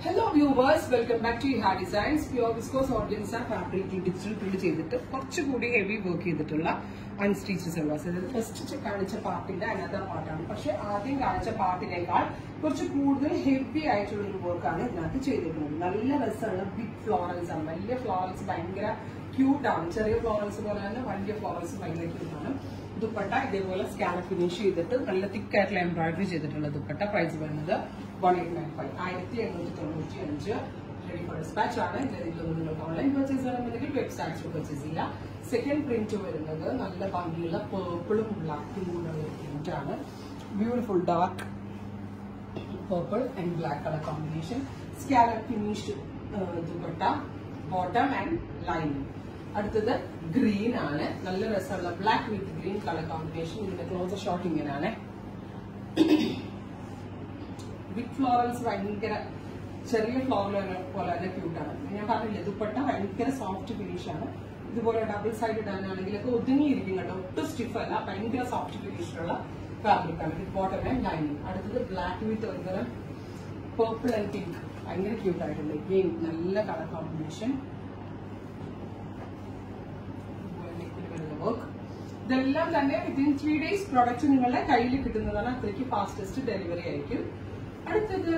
Hello viewers welcome back to ഹാ designs pure viscose organza ഫാബ്രിക്കിൽ digital print ചെയ്തിട്ട് കുറച്ചുകൂടി ഹെവി വർക്ക് ചെയ്തിട്ടുള്ള അൺസ്റ്റിച്ച് സെൽവാസ് അതായത് ഫസ്റ്റ് കാണിച്ച പാർട്ടിന്റെ അനദർ പാർട്ടാണ് പക്ഷെ ആദ്യം കാണിച്ച പാർട്ടിനേക്കാൾ കുറച്ച് കൂടുതൽ ഹെവി ആയിട്ടുള്ള ഒരു വർക്കാണ് ഇതിനകത്ത് ചെയ്തിട്ടുള്ളത് നല്ല രസമുള്ള ബിഗ് ഫ്ലോറൽസ് ആണ് വലിയ ഫ്ലോറൽസ് ഭയങ്കര ക്യൂട്ട് ആണ് ചെറിയ ഫ്ലോറൽസ് പോലെ തന്നെ വലിയ ഫ്ലോറൽസ് ഭയങ്കര ക്യൂട്ട് ആണ് ദുപ്പട്ട ഇതേപോലെ സ്കാനർ ഫിനിഷ് ചെയ്തിട്ട് നല്ല തിക്ക് ആയിട്ടുള്ള എംബ്രോയിഡറി ചെയ്തിട്ടുള്ള ദുപ്പട്ട പ്രൈസ് വരുന്നത് വൺ എയ്റ്റ് നയൻ ഫൈവ് ആയിരത്തി എണ്ണൂറ്റി തൊണ്ണൂറ്റി അഞ്ച് റെഡി ഫോർ ഡിസ്പാച്ച് ആണ് ഇതിലൊന്നും നിങ്ങൾക്ക് ഓൺലൈൻ പർച്ചേസ് ചെയ്യണമെന്നുണ്ടെങ്കിൽ വെബ്സൈറ്റ്സിൽ പർച്ചേസ് ചെയ്യാം സെക്കൻഡ് പ്രിന്റ് വരുന്നത് നല്ല ഭംഗിയുള്ള പേർപ്പിളും ബ്ലാക്കും കൂടെ ഒരു പ്രിന്റ് ആണ് beautiful dark purple and black color combination. Scallop finished uh, dupatta bottom and lining അടുത്തത് ഗ്രീൻ ആണ് നല്ല രസമുള്ള black with green colour combination ഇതിന്റെ ക്ലോസർ ഷോട്ട് ഇങ്ങനെയാണ് ബിഗ് ഫ്ലോറൽസ് ഭയങ്കര ചെറിയ ഫ്ലോറൽ പോലെ തന്നെ ക്യൂട്ടാണ് ഞാൻ പറഞ്ഞില്ലേ ദുപ്പട്ട ഭയങ്കര സോഫ്റ്റ് ഫിനിഷ് ആണ് ഇതുപോലെ ഡബിൾ സൈഡ് ഇടാനാണെങ്കിലൊക്കെ ഒതുങ്ങിയിരിക്കും കേട്ടോ ഒട്ടും സ്റ്റിഫ് അല്ല ഭയങ്കര സോഫ്റ്റ് ഫിനിഷിലുള്ള ഫാബ്രിക് ആണ് വിത്ത് ബോട്ടം ആൻഡ് ലൈനിങ് അടുത്തത് ബ്ലാക്ക് വിത്ത് ഒരുതരം പേർപ്പിൾ ആൻഡ് പിങ്ക് ഭയങ്കര ക്യൂട്ട് ആയിട്ടുണ്ട് ഗെയിം നല്ല കളർ കോമ്പിനേഷൻ വർക്ക് ഇതെല്ലാം തന്നെ വിത്തിൻ ത്രീ ഡേയ്സ് പ്രോഡക്റ്റ് നിങ്ങളുടെ കയ്യിൽ കിട്ടുന്നതാണ് അത്രയ്ക്ക് ഫാസ്റ്റസ്റ്റ് ഡെലിവറി ആയിരിക്കും അടുത്തത്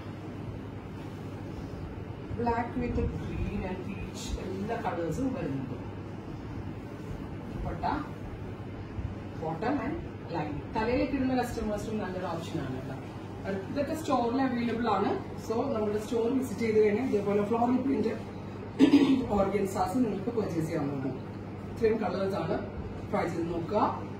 black with green and peach എല്ലാ കളേഴ്സും വരുന്നുണ്ട് ദുപ്പട്ട ബോട്ടം ആൻഡ് ലൈൻ തലയിലേക്ക് ഇടുന്ന കസ്റ്റമേഴ്സിനും നല്ലൊരു ഓപ്ഷൻ ആണ് കേട്ടോ അടുത്ത- ഇതൊക്കെ സ്റ്റോറിൽ അവൈലബിൾ ആണ് സോ നമ്മുടെ സ്റ്റോർ വിസിറ്റ് ചെയ്ത് കഴിഞ്ഞാൽ ഇതേപോലെ ഫ്ലോറൽ പ്രിന്റ് ഓർഗൻസാസ് നിങ്ങൾക്ക് പർച്ചേസ് ചെയ്യാവുന്നതാണ് ഇത്രയും കളേഴ്സ് ആണ് ട്രൈ ചെയ്ത് നോക്കുക